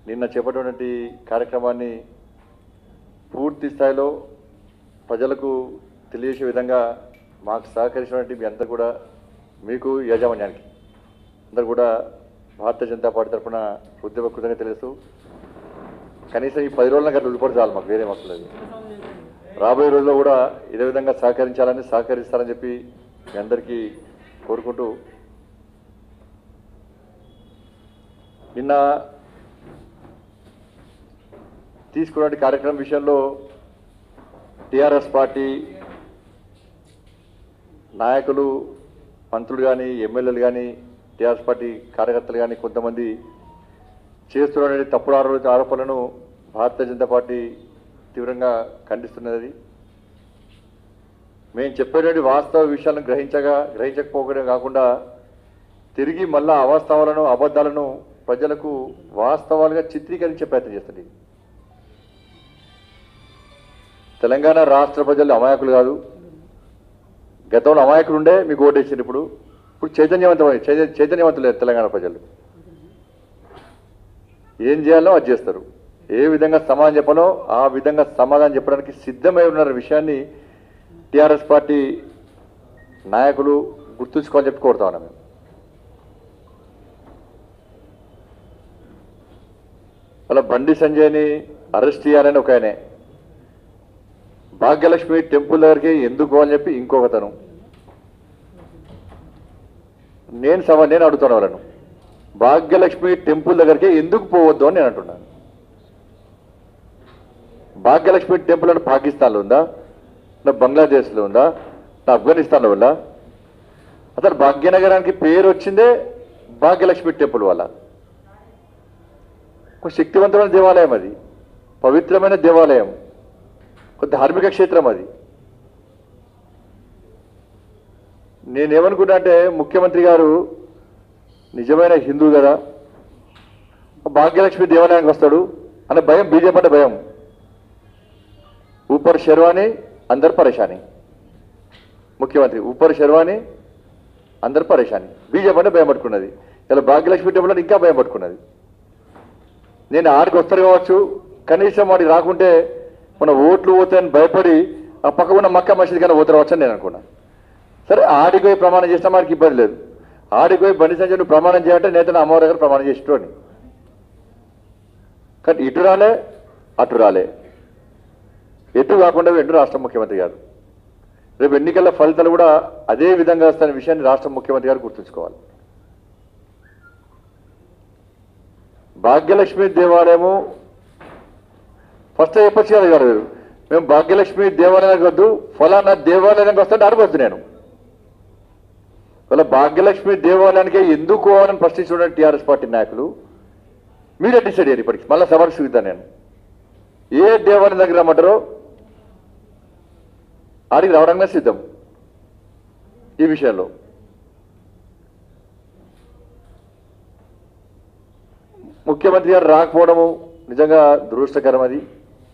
నిన్న చేపట్టినటువంటి కార్యక్రమాన్ని పూర్తి స్థాయిలో ప్రజలకు తెలియజేసే విధంగా మాకు సహకరించినటువంటి మీ అందరు కూడా మీకు యాజమాన్యానికి అందరు కూడా భారతీయ జనతా పార్టీ తరఫున ఉద్యమ కృతంగా తెలుస్తూ కనీసం ఈ పది రోజుల గంటలు ఉల్లిపడి చాలు మాకు వేరే మాకు లేదు రాబోయే రోజుల్లో కూడా ఇదే విధంగా సహకరించాలని సహకరిస్తారని చెప్పి మీ అందరికీ కోరుకుంటూ నిన్న తీసుకున్న కార్యక్రమం విషయంలో టిఆర్ఎస్ పార్టీ నాయకులు మంత్రులు కానీ ఎమ్మెల్యేలు కానీ టిఆర్ఎస్ పార్టీ కార్యకర్తలు కానీ కొంతమంది చేస్తున్న తప్పుడు ఆరోప ఆరోపణలను భారతీయ జనతా పార్టీ తీవ్రంగా ఖండిస్తున్నది మేము చెప్పేటువంటి వాస్తవ విషయాలను గ్రహించగా గ్రహించకపోవడం కాకుండా తిరిగి మళ్ళా అవాస్తవాలను అబద్ధాలను ప్రజలకు వాస్తవాలుగా చిత్రీకరించే ప్రయత్నం చేస్తుంది తెలంగాణ రాష్ట్ర ప్రజలు అమాయకులు కాదు గతంలో అమాయకులు ఉండే మీకు ఓటేసారు ఇప్పుడు ఇప్పుడు చైతన్యవంతమై చైత- చైతన్యవంతులు లేరు తెలంగాణ ప్రజలు ఏం చేయాలో అది చేస్తారు ఏ విధంగా సమాధానం చెప్పాలో ఆ విధంగా సమాధానం చెప్పడానికి సిద్ధమై ఉన్న విషయాన్ని టిఆర్ఎస్ పార్టీ నాయకులు గుర్తుంచుకోవాలని చెప్పి కోరుతా ఉన్నాం మేము అలా బండి సంజయ్ని అరెస్ట్ చేయాలని ఒక ఆయనే భాగ్యలక్ష్మి టెంపుల్ దగ్గరికి ఎందుకు అని చెప్పి ఇంకొకతను నేను సవా నేను అడుగుతాను వాళ్ళను భాగ్యలక్ష్మి టెంపుల్ దగ్గరికి ఎందుకు పోవద్దు అని నేను అంటున్నాను భాగ్యలక్ష్మి టెంపుల్ అంటే పాకిస్తాన్లో ఉందా నా బంగ్లాదేశ్లో ఉందా నా ఆఫ్ఘనిస్తాన్లో ఉందా అసలు భాగ్యనగరానికి పేరు వచ్చిందే భాగ్యలక్ష్మి టెంపుల్ వల్ల ఒక శక్తివంతమైన దేవాలయం అది పవిత్రమైన దేవాలయం ఒక ధార్మిక క్షేత్రం అది నేనేమనుకున్నా అంటే ముఖ్యమంత్రి గారు నిజమైన హిందూ కదా భాగ్యలక్ష్మి దేవాలయానికి వస్తాడు అనే భయం బీజేపీ అంటే భయం ఊపర్ శర్వాణి అందరు పరేషాని ముఖ్యమంత్రి ఊపర్ శర్వాణి అందరు పరేషాని బీజేపీ అంటే భయం పట్టుకున్నది ఇలా భాగ్యలక్ష్మి టెంపుల్ అంటే ఇంకా భయం పట్టుకున్నది నేను ఆడికి వస్తారు కావచ్చు కనీసం వాడికి రాకుంటే మన ఓట్లు పోతాయని భయపడి ఆ పక్క ఉన్న మక్క మసీద్ కన్నా పోతారు కావచ్చు అని నేను అనుకున్నా సరే ఆడికి పోయి ప్రమాణం చేసినా మనకి ఇబ్బంది లేదు ఆడికి పోయి బండి సంజయ్ నువ్వు ప్రమాణం చేయాలంటే నేతను అమ్మవారి దగ్గర ప్రమాణం చేసిట్టు అని కానీ ఇటు రాలే అటు రాలే ఎటు కాకుండా వెండు రాష్ట్ర ముఖ్యమంత్రి గారు రేపు ఎన్నికల ఫలితాలు కూడా అదే విధంగా వస్తున్న విషయాన్ని రాష్ట్ర ముఖ్యమంత్రి గారు గుర్తుంచుకోవాలి భాగ్యలక్ష్మి దేవాలయము ఫస్ట్ చెప్పొచ్చు కదా గారు మీరు మేము భాగ్యలక్ష్మి దేవాలయానికి వద్దు ఫలానా దేవాలయానికి వస్తుంటే అడగొద్దు నేను ఇలా భాగ్యలక్ష్మి దేవాలయానికి ఎందుకు అని ప్రశ్నించడం టీఆర్ఎస్ పార్టీ నాయకులు మీరే డిసైడ్ అయ్యారు ఇప్పటికి మళ్ళీ సభకు చూద్దాను నేను ఏ దేవాలయం దగ్గర రమ్మంటారో ఆడికి రావడానికి సిద్ధం ఈ విషయంలో ముఖ్యమంత్రి గారు రాకపోవడము నిజంగా దురదృష్టకరం అది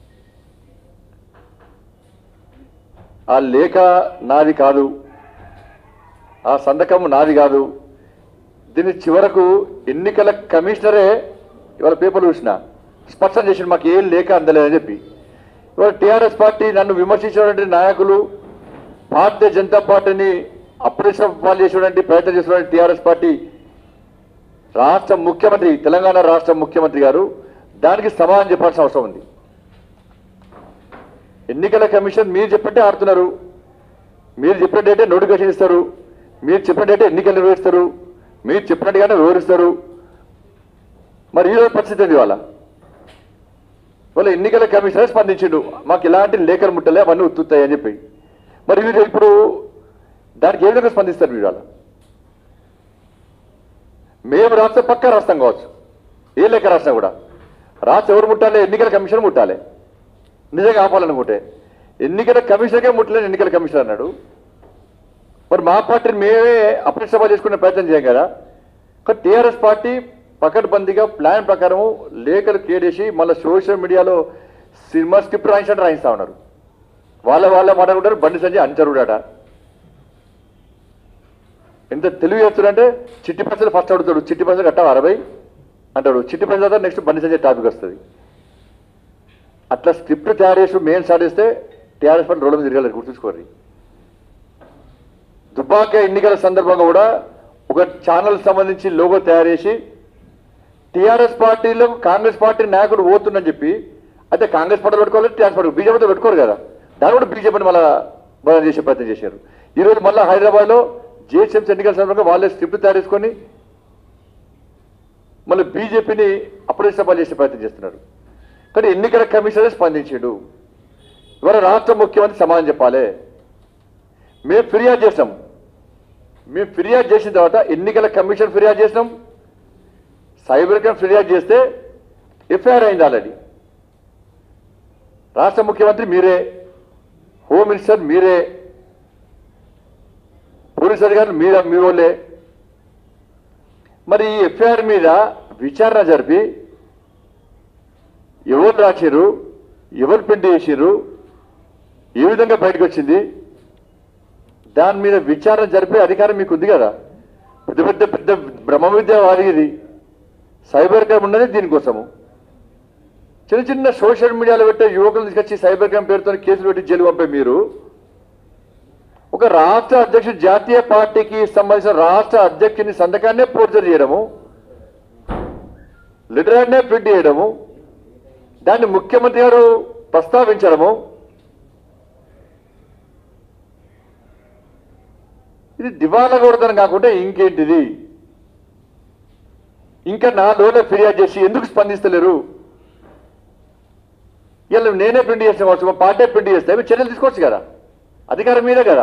ఆ లేఖ నాది కాదు ఆ సంతకం నాది కాదు దీని చివరకు ఎన్నికల కమిషనరే ఇవాళ పేపర్లు చూసిన స్పష్టం చేసిన మాకు ఏం లేఖ అందలేదని చెప్పి ఇవాళ టీఆర్ఎస్ పార్టీ నన్ను విమర్శించినటువంటి నాయకులు భారతీయ జనతా పార్టీని అప్రదేశం పాలు చేసినటువంటి ప్రయత్నం చేసినటువంటి టీఆర్ఎస్ పార్టీ రాష్ట్ర ముఖ్యమంత్రి తెలంగాణ రాష్ట్ర ముఖ్యమంత్రి గారు దానికి సమాధానం చెప్పాల్సిన అవసరం ఉంది ఎన్నికల కమిషన్ మీరు చెప్పినట్టే ఆడుతున్నారు మీరు చెప్పినట్టయితే నోటిఫికేషన్ ఇస్తారు మీరు చెప్పినట్టయితే ఎన్నికలు నిర్వహిస్తారు మీరు చెప్పినట్టుగానే వివరిస్తారు మరి ఈరోజు పరిస్థితి ఏంది వాళ్ళ వాళ్ళ ఎన్నికల కమిషనర్ స్పందించిండు మాకు ఇలాంటి లేఖలు ముట్టలే అవన్నీ ఉత్తుతాయి అని చెప్పి మరి వీరు ఇప్పుడు దానికి ఏ విధంగా స్పందిస్తారు మీరు వాళ్ళ మేము రాస్తే పక్కా రాస్తాం కావచ్చు ఏ లెక్క రాసినా కూడా రాస్తే ఎవరు ముట్టాలి ఎన్నికల కమిషన్ ముట్టాలి నిజంగా ఆపాలనుకుంటే ఎన్నికల కమిషన్కే ముట్టలేని ఎన్నికల కమిషన్ అన్నాడు మరి మా పార్టీని మేమే అప్రతిష్టప చేసుకునే ప్రయత్నం చేయం కదా కానీ టీఆర్ఎస్ పార్టీ పకడ్బందీగా ప్లాన్ ప్రకారము లేఖలు క్రియేట్ చేసి మళ్ళీ సోషల్ మీడియాలో సినిమా స్క్రిప్ట్ రాయించినట్టు రాయిస్తా ఉన్నారు వాళ్ళ వాళ్ళ మాట్లాడుకుంటారు బండి సంజయ్ అంచరుడాట ఎంత తెలివి చేస్తాడంటే చిట్టి పైసలు ఫస్ట్ అడుగుతాడు చిట్టి పైసలు కట్టావు అరవై అంటాడు చిట్టి ప్రజాదారు నెక్స్ట్ బండి సంజయ్ టాపిక్ వస్తుంది అట్లా స్క్రిప్ట్ తయారు చేసి మెయిన్ స్టార్ట్ చేస్తే టీఆర్ఎస్ పార్టీ రోడ్ల మీద తిరగలేదు గుర్తుంచుకోండి దుబ్బాక ఎన్నికల సందర్భంగా కూడా ఒక ఛానల్ సంబంధించి లోగో తయారు చేసి టీఆర్ఎస్ పార్టీలో కాంగ్రెస్ పార్టీ నాయకుడు పోతుందని చెప్పి అయితే కాంగ్రెస్ పార్టీలో పెట్టుకోవాలి టీఆర్ఎస్ పార్టీ బీజేపీతో పెట్టుకోరు కదా దాన్ని కూడా బీజేపీని మళ్ళీ బలం చేసే ప్రయత్నం చేశారు ఈరోజు మళ్ళీ హైదరాబాద్లో జిహెచ్ఎంసీ ఎన్నికల సందర్భంగా వాళ్ళే స్క్రిప్ట్ తయారు చేసుకొని మళ్ళీ బీజేపీని అప్రదిష్టపాలు చేసే ప్రయత్నం చేస్తున్నారు కానీ ఎన్నికల కమిషనరే స్పందించాడు ఇవాళ రాష్ట్ర ముఖ్యమంత్రి సమాధానం చెప్పాలి మేము ఫిర్యాదు చేసినాం మేము ఫిర్యాదు చేసిన తర్వాత ఎన్నికల కమిషన్ ఫిర్యాదు చేసినాం సైబర్ క్రైమ్ ఫిర్యాదు చేస్తే ఎఫ్ఐఆర్ అయింది ఆల్రెడీ రాష్ట్ర ముఖ్యమంత్రి మీరే హోమ్ మినిస్టర్ మీరే పోలీస్ అధికారులు మీరే మీ వాళ్ళే మరి ఈ ఎఫ్ఐఆర్ మీద విచారణ జరిపి ఎవరు రాశారు ఎవరు ప్రింట్ చేసారు ఏ విధంగా బయటకు వచ్చింది దాని మీద విచారణ జరిపే అధికారం మీకు ఉంది కదా పెద్ద పెద్ద పెద్ద బ్రహ్మ విద్య వారిది సైబర్ క్రైమ్ ఉన్నది దీనికోసము చిన్న చిన్న సోషల్ మీడియాలో పెట్టే యువకులు తీసుకొచ్చి సైబర్ క్రైమ్ పేరుతో కేసులు పెట్టి జైలు పంపే మీరు ఒక రాష్ట్ర అధ్యక్షుడు జాతీయ పార్టీకి సంబంధించిన రాష్ట్ర అధ్యక్షుని సంతకాన్నే పోర్చర్ చేయడము లిటరాన్నే ప్రింట్ చేయడము దాన్ని ముఖ్యమంత్రి గారు ప్రస్తావించడము ఇది దివాలా కొడతాను కాకుండా ఇంకేంటిది ఇంకా నా లోనే ఫిర్యాదు చేసి ఎందుకు స్పందిస్తలేరు ఇలా నేనే ప్రింట్ చేసిన కావచ్చు మా పార్టీ ప్రింట్ చేస్తే మీరు చర్యలు తీసుకోవచ్చు కదా అధికారం మీదే కదా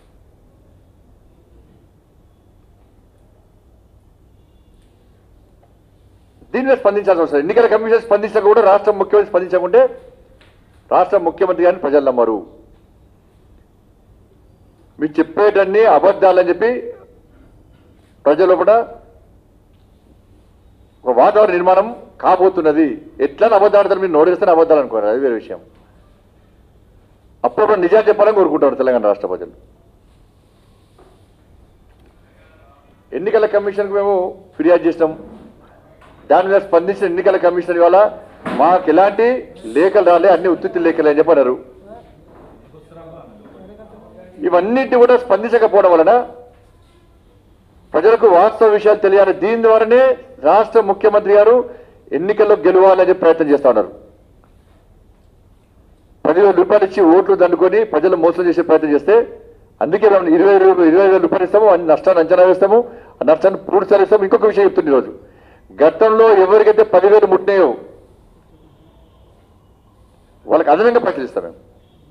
దీని మీద స్పందించాల్సిన అవసరం ఎన్నికల కమిషన్ స్పందించక కూడా రాష్ట్ర ముఖ్యమంత్రి స్పందించకుంటే రాష్ట్ర ముఖ్యమంత్రి గారిని ప్రజలు నమ్మరు మీరు చెప్పేటన్ని అబద్ధాలని చెప్పి ప్రజలు కూడా ఒక వాతావరణ నిర్మాణం కాబోతున్నది ఎట్లా అబద్ధాడతారు మీరు నోడేస్తే అబద్ధాలు అనుకోరు అది వేరే విషయం అప్పుడప్పుడు నిజాలు చెప్పాలని కోరుకుంటారు తెలంగాణ రాష్ట్ర ప్రజలు ఎన్నికల కమిషన్కి మేము ఫిర్యాదు చేసినాం దాని మీద స్పందించిన ఎన్నికల కమిషన్ ఇవాళ మాకు ఎలాంటి లేఖలు రాలే అన్ని ఉత్తుత్తి లేఖలు అని చెప్పన్నారు ఇవన్నిటి కూడా స్పందించకపోవడం వలన ప్రజలకు వాస్తవ విషయాలు తెలియాలి దీని ద్వారానే రాష్ట్ర ముఖ్యమంత్రి గారు ఎన్నికల్లో గెలవాలని చెప్పి ప్రయత్నం చేస్తా ఉన్నారు పదివేల రూపాయలు ఇచ్చి ఓట్లు దండుకొని ప్రజలు మోసం చేసే ప్రయత్నం చేస్తే అందుకే మనం ఇరవై వేలు ఇరవై వేల రూపాయలు ఇస్తాము అన్ని నష్టాన్ని అంచనా వేస్తాము ఆ నష్టాన్ని పూర్తి చేస్తాము ఇంకొక విషయం చెప్తుంది ఈరోజు గతంలో ఎవరికైతే పదివేలు ముట్టినాయో వాళ్ళకి అదనంగా పైసలు ఇస్తాం మేము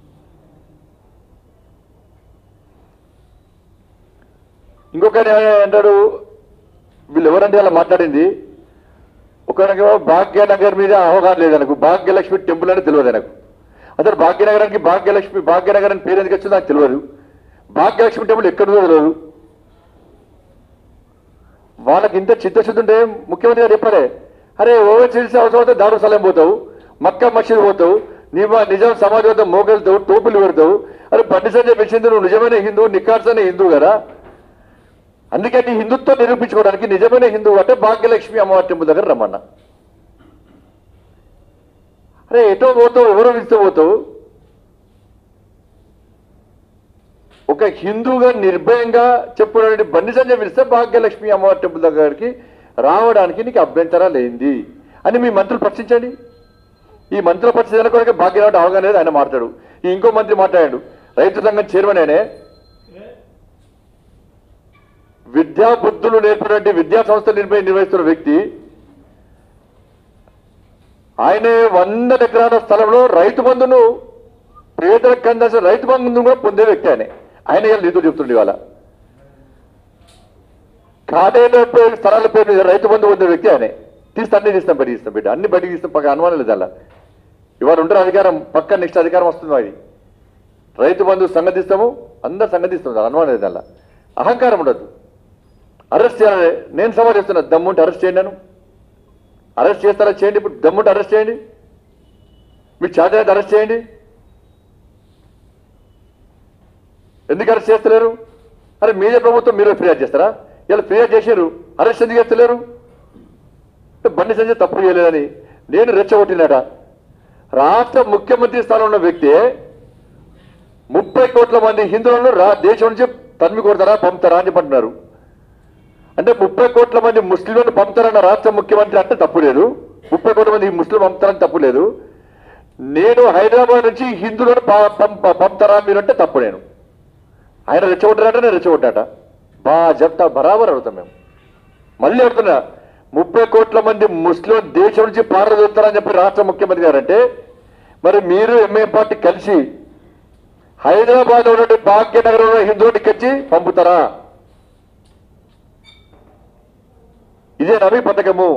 ఇంకొక ఆయన అంటాడు వీళ్ళు ఎవరంటే అలా మాట్లాడింది ఒకరికేమో భాగ్యనగర్ మీద అవగాహన లేదు నాకు భాగ్యలక్ష్మి టెంపుల్ అని తెలియదు నాకు అసలు భాగ్యనగరానికి భాగ్యలక్ష్మి భాగ్యనగర్ అని పేరు ఎందుకు వచ్చిందో నాకు తెలియదు భాగ్యలక్ష్మి టెంపుల్ ఎక్కడ ఉందో తెలియదు వాళ్ళకి ఇంత చిత్తశుద్ధి ఉంటే ముఖ్యమంత్రి గారు చెప్పారే అరే ఓవర్ చిల్సి అవసరం అయితే దారు సలం పోతావు మక్క మసీదు పోతావు నీ మా నిజాం సమాజ్ వద్ద మోకెళ్తావు టోపులు పెడతావు అరే బండి సంజయ్ పెంచింది నువ్వు నిజమైన హిందూ నిక్కార్సైన హిందూ కదా అందుకే నీ హిందుత్వం నిరూపించుకోవడానికి నిజమైన హిందూ అంటే భాగ్యలక్ష్మి అమ్మవారి టెంపుల్ దగ్గర రమ్మన్నా అరే ఎటో పోతావు ఎవరో పిలిస్తే పోతావు ఒక హిందూగా నిర్భయంగా చెప్పుకునే బండి సంజయ్ పిలిస్తే భాగ్యలక్ష్మి అమ్మవారి టెంపుల్ దగ్గరికి రావడానికి నీకు అభ్యంతరాలు ఏంది అని మీ మంత్రులు ప్రశ్నించండి ఈ మంత్రుల పరిస్థితి కొరకు భాగ్యరావు అవగాహన లేదు ఆయన మాట్లాడు ఈ ఇంకో మంత్రి మాట్లాడాడు రైతు సంఘం చైర్మన్ ఆయనే విద్యా బుద్ధులు నేర్పినటువంటి విద్యా సంస్థలు నిర్వహి నిర్వహిస్తున్న వ్యక్తి ఆయనే వంద ఎకరాల స్థలంలో రైతు బంధును పేదలకు అందాల్సిన రైతు బంధును కూడా పొందే వ్యక్తి ఆయన ఆయన ఇలా నిధులు చెప్తుండే ఇవాళ ఖాళీలో పేరు స్థలాల పేరు మీద రైతు బంధు పొందే వ్యక్తి ఆయనే తీస్తే అన్ని తీస్తాం బయట తీస్తాం బిడ్డ అన్ని బయటికి తీస్తాం పక్క అనుమానం లేదు అలా ఇవాళ ఉంటారు అధికారం పక్క నెక్స్ట్ అధికారం వస్తుంది అది రైతు బంధు సంగతిస్తాము అందరు సంగతిస్తాం అనుమానం లేదు అలా అహంకారం ఉండదు అరెస్ట్ చేయాలి నేను సవాల్ చేస్తున్నా దమ్ముంటే అరెస్ట్ చేయండి నన్ను అరెస్ట్ చేస్తారా చేయండి ఇప్పుడు దమ్ముంటే అరెస్ట్ చేయండి మీరు చేత అరెస్ట్ చేయండి ఎందుకు అరెస్ట్ చేస్తలేరు అరే మీదే ప్రభుత్వం మీరు ఫిర్యాదు చేస్తారా ఇలా ఫిర్యాదు చేశారు అరెస్ట్ ఎందుకు చేస్తలేరు బండి సంజయ్ తప్పు చేయలేదని నేను రెచ్చగొట్టినట రాష్ట్ర ముఖ్యమంత్రి స్థానంలో ఉన్న వ్యక్తి ముప్పై కోట్ల మంది హిందువులను రా దేశం నుంచి తరిమి కొడతారా పంపుతారా అని చెప్పంటున్నారు అంటే ముప్పై కోట్ల మంది ముస్లింలను పంపుతారన్న రాష్ట్ర ముఖ్యమంత్రి అంటే తప్పు లేదు ముప్పై కోట్ల మంది ముస్లిం పంపుతారని తప్పు లేదు నేను హైదరాబాద్ నుంచి హిందువులను ప- పంప పంపుతారా మీరు అంటే తప్పు నేను ఆయన రెచ్చగొట్టారట నేను రెచ్చగొట్టాట బా చెప్తా బరాబర్ అడుగుతాం మేము మళ్ళీ అడుగుతున్నా ముప్పై కోట్ల మంది ముస్లిం దేశం నుంచి పారదోస్తారని చెప్పి రాష్ట్ర ముఖ్యమంత్రి గారంటే మరి మీరు ఎంఏ పార్టీ కలిసి హైదరాబాద్ లో ఉన్నటువంటి భాగ్యనగరంలో హిందువుని కచ్చి పంపుతారా ఇదే నవి పథకము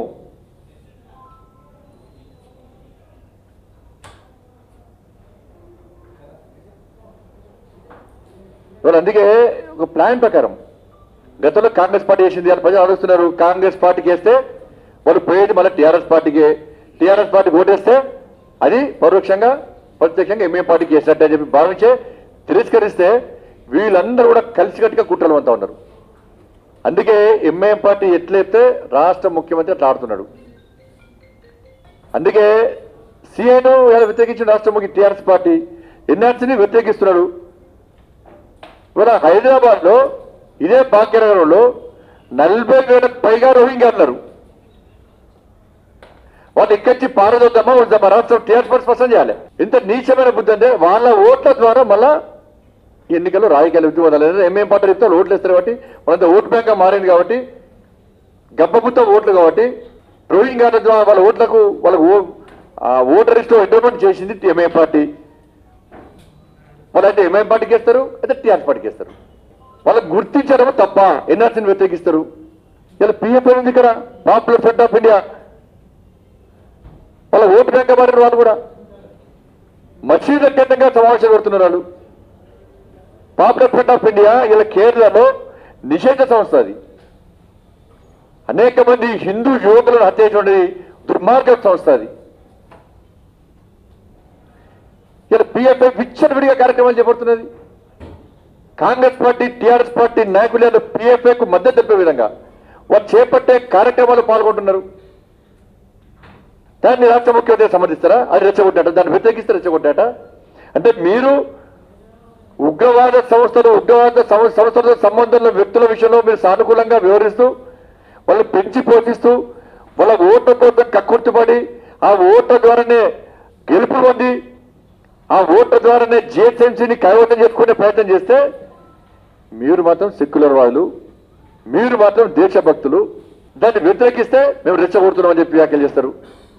ఇవాళ అందుకే ఒక ప్లాన్ ప్రకారం గతంలో కాంగ్రెస్ పార్టీ చేసింది అని ప్రజలు ఆలోచిస్తున్నారు కాంగ్రెస్ పార్టీకి వేస్తే వాళ్ళు పోయేది మళ్ళీ టీఆర్ఎస్ పార్టీకి టీఆర్ఎస్ పార్టీకి ఓటేస్తే అది పరోక్షంగా ప్రత్యక్షంగా ఎంఏ పార్టీకి వేసినట్టు అని చెప్పి భావించే తిరస్కరిస్తే వీళ్ళందరూ కూడా కలిసికట్టుగా కుట్రలు అంతా ఉన్నారు అందుకే ఎంఏ పార్టీ ఎట్లయితే రాష్ట్ర ముఖ్యమంత్రి అట్లా ఆడుతున్నాడు అందుకే సీఏను వ్యతిరేకించిన రాష్ట్ర ముఖ్య టీఆర్ఎస్ పార్టీ ఎన్ఆర్సీని వ్యతిరేకిస్తున్నాడు ఇవాళ హైదరాబాద్ లో ఇదే భాగ్యనగరంలో నలభై వేల పైగా రోహింగ్యా అన్నారు వాళ్ళు ఎక్కడికి పారదొద్దామా వద్దామా రాష్ట్రం టీఆర్ఎస్ పార్టీ స్పష్టం చేయాలి ఇంత నీచమైన బుద్ధి అంటే వాళ్ళ ఓట్ల ద్వారా మళ్ళా ఎన్నికలు రాజకీయాలు విధి వదలేదు ఎంఏం పార్టీ చెప్తే వాళ్ళు ఓట్లు వేస్తారు కాబట్టి వాళ్ళంతా ఓటు బ్యాంక్ మారింది కాబట్టి గబ్బబుత్త ఓట్లు కాబట్టి రోహింగ్యాల ద్వారా వాళ్ళ ఓట్లకు వాళ్ళకు ఓ- ఆ ఓటర్ లిస్ట్ ఎండోమెంట్ చేసింది ఎంఐఎం పార్టీ వాళ్ళంటే ఎంఐఎం పార్టీకి వేస్తారు అయితే టీఆర్ఎస్ పార్టీకి వేస్తారు వాళ్ళకి గుర్తించడమో తప్ప ఎన్ఆర్సీని వ్యతిరేకిస్తారు ఇలా పిఎఫ్ ఉంది ఇక్కడ పాపులర్ ఫ్రంట్ ఆఫ్ ఇండియా వాళ్ళ ఓటు బ్యాంక్ మారిన వాళ్ళు కూడా మసీదు కేంద్రంగా సమావేశాలు పెడుతున్నారు వాళ్ళు పాపులర్ ఫ్రంట్ ఆఫ్ ఇండియా ఇలా కేరళలో నిషేధ సంస్థ అది అనేక మంది హిందూ యువకులను హత్య చేసినటువంటి దుర్మార్గ సంస్థ అది ఇలా పిఎఫ్ఐ విచ్చలవిడిగా కార్యక్రమాలు చేపడుతున్నది కాంగ్రెస్ పార్టీ టీఆర్ఎస్ పార్టీ నాయకులు పిఎఫ్ఐకు మద్దతు తెలిపే విధంగా వారు చేపట్టే కార్యక్రమాలు పాల్గొంటున్నారు దాన్ని రాష్ట్ర ముఖ్యమంత్రి సమర్థిస్తారా అది రెచ్చగొట్టాట దాన్ని వ్యతిరేకిస్తే రెచ్చగొట్టాట అంటే మీరు ఉగ్రవాద సంస్థలు ఉగ్రవాద సంస్థ- సంస్థలతో సంబంధంలో వ్యక్తుల విషయంలో మీరు సానుకూలంగా వివరిస్తూ వాళ్ళు పెంచి పోషిస్తూ వాళ్ళ ఓట్ల కోసం కక్కుర్తిపడి ఆ ఓట్ల ద్వారానే గెలుపు పొంది ఆ ఓట్ల ద్వారానే జిహెచ్ఎంసీని కైవసం చేసుకునే ప్రయత్నం చేస్తే మీరు మాత్రం సెక్యులర్ వాళ్ళు మీరు మాత్రం దేశభక్తులు దాన్ని వ్యతిరేకిస్తే మేము రెచ్చగొడుతున్నామని చెప్పి వ్యాఖ్యలు చేస్తారు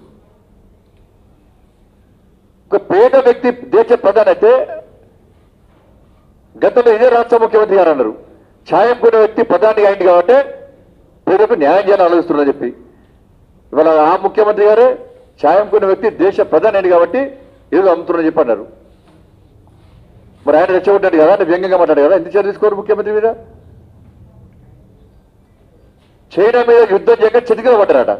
ఒక పేద వ్యక్తి దేశ ప్రధాని అయితే గతంలో ఇదే రాష్ట్ర ముఖ్యమంత్రి గారు అన్నారు ఛాయం కొనే వ్యక్తి ప్రధాని అయింది కాబట్టి పేదకు న్యాయం చేయాలని ఆలోచిస్తున్నారని చెప్పి ఇవాళ ఆ ముఖ్యమంత్రి గారే ఛాయం కొనే వ్యక్తి దేశ ప్రధాని అయింది కాబట్టి ఏదో అమ్ముతున్నారని చెప్పి అన్నారు మరి ఆయన రెచ్చగొట్టాడు కదా అంటే వ్యంగ్యంగా మాట్లాడు కదా ఎందుకు చర్య తీసుకోరు ముఖ్యమంత్రి మీద చైనా మీద యుద్ధం చేయక చిటికలు పడ్డారట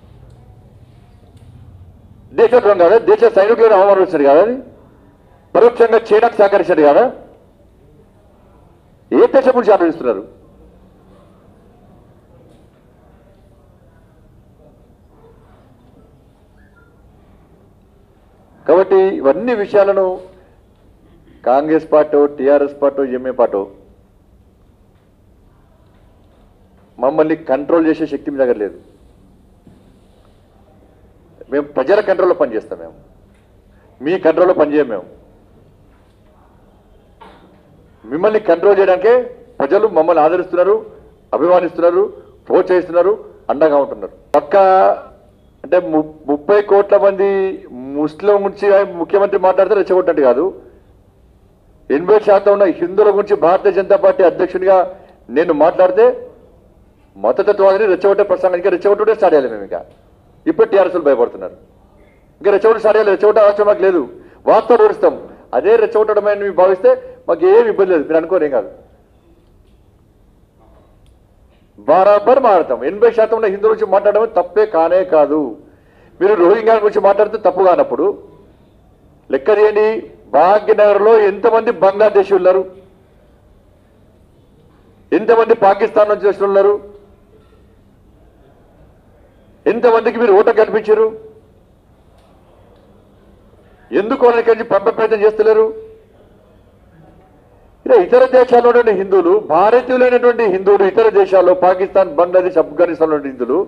దేశద్రోహం కాదా దేశ సైనికులను అవమానించాడు కదా అది పరోక్షంగా చైనాకు సహకరించాడు కదా ఏ దేశం గురించి ఆలోచిస్తున్నారు కాబట్టి ఇవన్నీ విషయాలను Congress party TRS party MA party మమ్మల్ని కంట్రోల్ చేసే శక్తి మీ దగ్గర లేదు మేము ప్రజల కంట్రోల్లో పనిచేస్తాం మేము మీ కంట్రోల్లో పనిచేయం మేము మిమ్మల్ని కంట్రోల్ చేయడానికే ప్రజలు మమ్మల్ని ఆదరిస్తున్నారు అభిమానిస్తున్నారు ప్రోత్సహిస్తున్నారు అండగా ఉంటున్నారు పక్క అంటే ము- ముప్పై కోట్ల మంది ముస్లిం గురించి ముఖ్యమంత్రి మాట్లాడితే రెచ్చగొట్టినట్టు కాదు ఎనభై శాతం ఉన్న హిందువుల గురించి భారతీయ జనతా పార్టీ అధ్యక్షునిగా నేను మాట్లాడితే మతతత్వాన్ని రెచ్చగొట్టే ప్రసంగం ఇంకా రెచ్చగొట్టుడే స్టార్ట్ చేయాలి మేము ఇంకా ఇప్పుడు టీఆర్ఎస్లు భయపడుతున్నారు ఇంకా రెచ్చగొట్టు స్టార్ట్ చేయాలి రెచ్చగొట్టే అవసరం మాకు లేదు వాస్తవం వివరిస్తాం అదే రెచ్చగొట్టడమని మీరు భావిస్తే మాకు ఏం ఇబ్బంది లేదు మీరు అనుకోరేం కాదు బరాబర్ మాట్లాడతాం ఎనభై శాతం ఉన్న హిందువుల గురించి మాట్లాడడం తప్పే కానే కాదు మీరు రోహింగ్యా గురించి మాట్లాడితే తప్పు కానప్పుడు లెక్క చేయండి భాగ్యనగర్లో ఎంతమంది బంగ్లాదేశ్ ఉన్నారు ఎంతమంది పాకిస్తాన్ నుంచి వచ్చిన ఉన్నారు ఎంతమందికి మీరు ఓట కల్పించారు ఎందుకు వాళ్ళని కలిసి పంప ప్రయత్నం చేస్తలేరు ఇలా ఇతర దేశాల్లో ఉన్న హిందువులు భారతీయులైనటువంటి హిందువులు ఇతర దేశాల్లో పాకిస్తాన్ బంగ్లాదేశ్ ఆఫ్ఘనిస్తాన్లో ఉన్న హిందువులు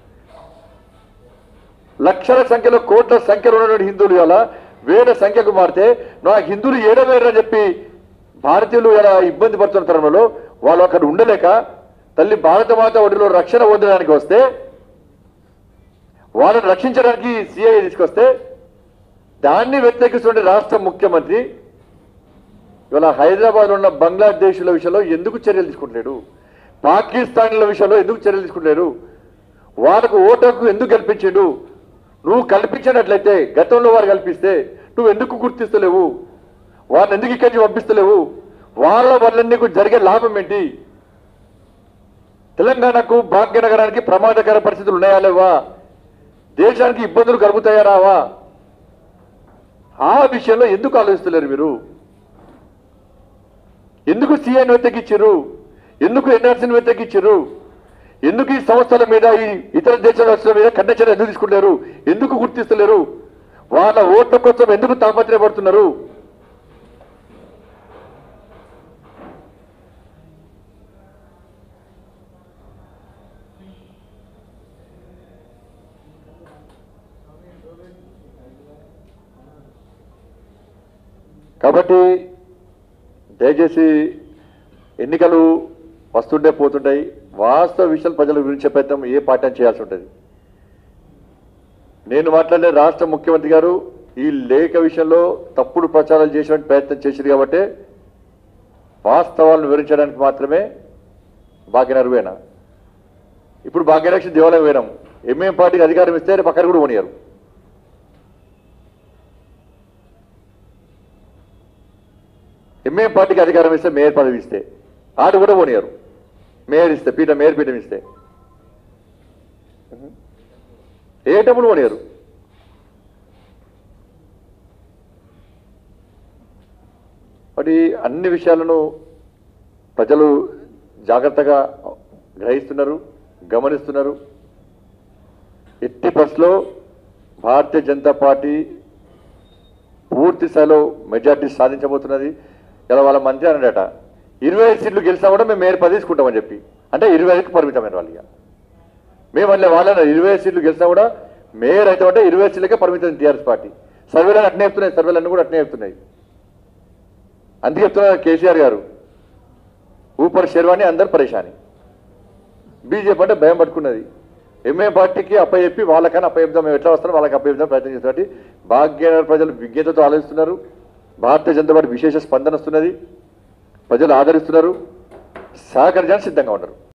లక్షల సంఖ్యలో కోట్ల సంఖ్యలో ఉన్నటువంటి హిందువులు ఇలా వేల సంఖ్యకు మారితే నా హిందువులు ఏడవేరని చెప్పి భారతీయులు ఇలా ఇబ్బంది పడుతున్న తరుణంలో వాళ్ళు అక్కడ ఉండలేక తల్లి భారతమాత ఒడిలో రక్షణ పొందడానికి వస్తే వాళ్ళని రక్షించడానికి సిఐ తీసుకొస్తే దాన్ని వ్యతిరేకిస్తున్న రాష్ట్ర ముఖ్యమంత్రి ఇవాళ హైదరాబాద్ ఉన్న బంగ్లాదేశ్ల విషయంలో ఎందుకు చర్యలు తీసుకుంటలేడు పాకిస్తాన్ల విషయంలో ఎందుకు చర్యలు తీసుకుంటలేరు వాళ్ళకు ఓటకు ఎందుకు కల్పించాడు నువ్వు కల్పించినట్లయితే గతంలో వారు కల్పిస్తే నువ్వు ఎందుకు గుర్తిస్తలేవు వారిని ఎందుకు ఇక్కడి నుంచి పంపిస్తలేవు వాళ్ళ వల్ల నీకు జరిగే లాభం ఏంటి తెలంగాణకు భాగ్యనగరానికి ప్రమాదకర పరిస్థితులు ఉన్నాయా లేవా దేశానికి ఇబ్బందులు కలుగుతాయా రావా ఆ విషయంలో ఎందుకు ఆలోచిస్తలేరు మీరు ఎందుకు సీఎన్ వెతకిచ్చారు ఎందుకు ఎన్ఆర్సీని వెతకిచ్చారు ఎందుకు ఈ సంస్థల మీద ఈ ఇతర దేశాల సంస్థల మీద కన్నెచ్చర ఎందుకు తీసుకుంటారు ఎందుకు గుర్తిస్తలేరు వాళ్ళ ఓట్ల కోసం ఎందుకు తాపత్రయపడుతున్నారు కాబట్టి దయచేసి ఎన్నికలు వస్తుంటే పోతుంటాయి వాస్తవ విషయాలు ప్రజల గురించి చెప్పేద్దాం ఏ పాఠం చేయాల్సి ఉంటుంది నేను మాట్లాడే రాష్ట్ర ముఖ్యమంత్రి గారు ఈ లేఖ విషయంలో తప్పుడు ప్రచారాలు చేసిన ప్రయత్నం చేసింది కాబట్టి వాస్తవాలను వివరించడానికి మాత్రమే భాగ్యనగర్ పోయినా ఇప్పుడు భాగ్యలక్ష్మి దేవాలయం పోయినాం ఎంఏం పార్టీకి అధికారం ఇస్తే రేపు అక్కడ కూడా పోనీయారు ఎంఏం పార్టీకి అధికారం ఇస్తే మేయర్ పదవి ఇస్తే ఆడు కూడా పోనీయారు మేయర్ ఇస్తే పీఠ మేయర్ పీఠం ఇస్తే ఏ టెంపుల్ పోనీయారు మరి అన్ని విషయాలను ప్రజలు జాగ్రత్తగా గ్రహిస్తున్నారు గమనిస్తున్నారు ఎట్టి బస్లో భారతీయ జనతా పార్టీ పూర్తి స్థాయిలో మెజార్టీ సాధించబోతున్నది ఇలా వాళ్ళ మంత్రి అన్నాడట ఇరవై ఐదు సీట్లు గెలిచినా కూడా మేము మేయర్ పది తీసుకుంటామని చెప్పి అంటే ఇరవై ఐదుకి పరిమితమైన వాళ్ళు ఇక మేము మళ్ళీ వాళ్ళని ఇరవై ఐదు సీట్లు గెలిచినా కూడా మేయర్ అయితే అంటే ఇరవై ఐదు సీట్లకే పరిమితం టీఆర్ఎస్ పార్టీ సర్వేలు అట్నే చెప్తున్నాయి సర్వేలన్నీ కూడా అట్నే చెప్తున్నాయి అందుకే చెప్తున్నారు కేసీఆర్ గారు ఊపర్ శర్వాణి అందరు పరేషాని బీజేపీ అంటే భయం పట్టుకున్నది ఎంఏ పార్టీకి అప్పచెప్పి వాళ్ళకన్నా అప్పచెప్దాం మేము ఎట్లా వస్తారో వాళ్ళకి అప్పచెప్దాం ప్రయత్నం చేస్తున్నారు కాబట్టి భాగ్యనగర్ ప్రజలు విజ్ఞతతో ఆలోచిస్తున్నారు భారతీయ జనతా పార్టీ విశేష స్పందన వస్తున్నది ప్రజలు ఆదరిస్తున్నారు సహకరించడానికి సిద్ధంగా ఉన్నారు